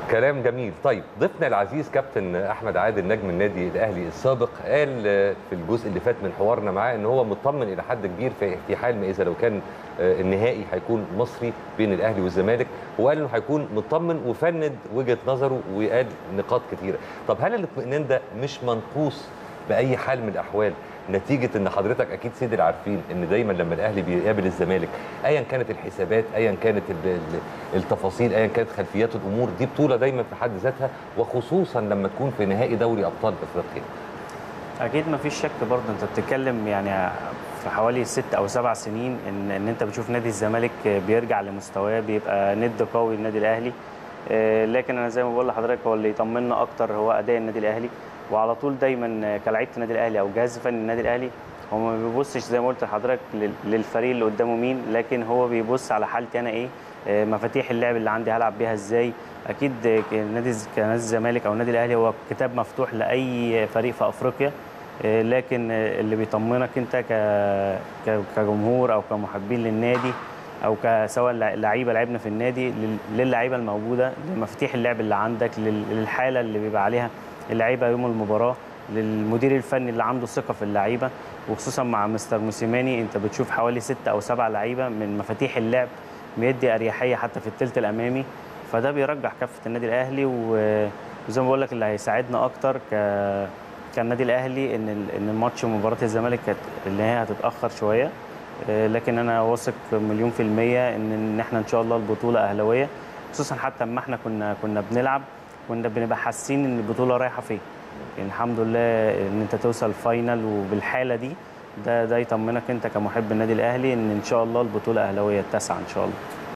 كلام جميل طيب ضيفنا العزيز كابتن احمد عادل نجم النادي الاهلي السابق قال آه، في الجزء اللي فات من حوارنا معاه ان هو مطمن الى حد كبير في في حال ما اذا لو كان آه، النهائي هيكون مصري بين الاهلي والزمالك وقال انه هيكون مطمن وفند وجهه نظره وقال نقاط كثيره طب هل الاطمئنان ده مش منقوص باي حال من الاحوال نتيجه ان حضرتك اكيد سيد العارفين ان دايما لما الاهلي بيقابل الزمالك ايا كانت الحسابات ايا كانت ال- ال- التفاصيل ايا كانت خلفيات الامور دي بطوله دايما في حد ذاتها وخصوصا لما تكون في نهائي دوري ابطال افريقيا اكيد ما فيش شك برضه انت بتتكلم يعني في حوالي ست او سبع سنين ان ان انت بتشوف نادي الزمالك بيرجع لمستواه بيبقى ند قوي للنادي الاهلي آه، لكن انا زي ما بقول لحضرتك هو اللي يطمنا اكتر هو اداء النادي الاهلي وعلى طول دايما كلاعيبه النادي الاهلي او جهاز فني النادي الاهلي هو ما بيبصش زي ما قلت لحضرتك لل- للفريق اللي قدامه مين لكن هو بيبص على حالتي انا ايه آه، مفاتيح اللعب اللي عندي هلعب بيها ازاي اكيد آه، نادي الز- كنادي الزمالك او النادي الاهلي هو كتاب مفتوح لاي فريق في افريقيا آه، لكن آه، اللي بيطمنك انت ك- ك- كجمهور او كمحبين للنادي او كسواء لع- لعيبه لعبنا في النادي لل- للعيبه الموجوده لمفاتيح اللعب اللي عندك لل- للحاله اللي بيبقى عليها اللعيبه يوم المباراه للمدير الفني اللي عنده ثقه في اللعيبه وخصوصا مع مستر موسيماني انت بتشوف حوالي ستة او سبع لعيبه من مفاتيح اللعب بيدي اريحيه حتى في الثلث الامامي فده بيرجح كفه النادي الاهلي و- وزي ما بقول لك اللي هيساعدنا اكتر ك كالنادي الاهلي ان ال- ان الماتش مباراه الزمالك كانت اللي هي هتتاخر شويه آه، لكن انا واثق مليون في الميه ان ان احنا ان شاء الله البطوله اهلاويه خصوصا حتى اما احنا كنا كنا بنلعب كنا بنبقى حاسين ان البطوله رايحه فين يعني الحمد لله ان انت توصل فاينل وبالحاله دي ده ده يطمنك انت كمحب النادي الاهلي ان ان شاء الله البطوله اهلاويه التاسعه ان شاء الله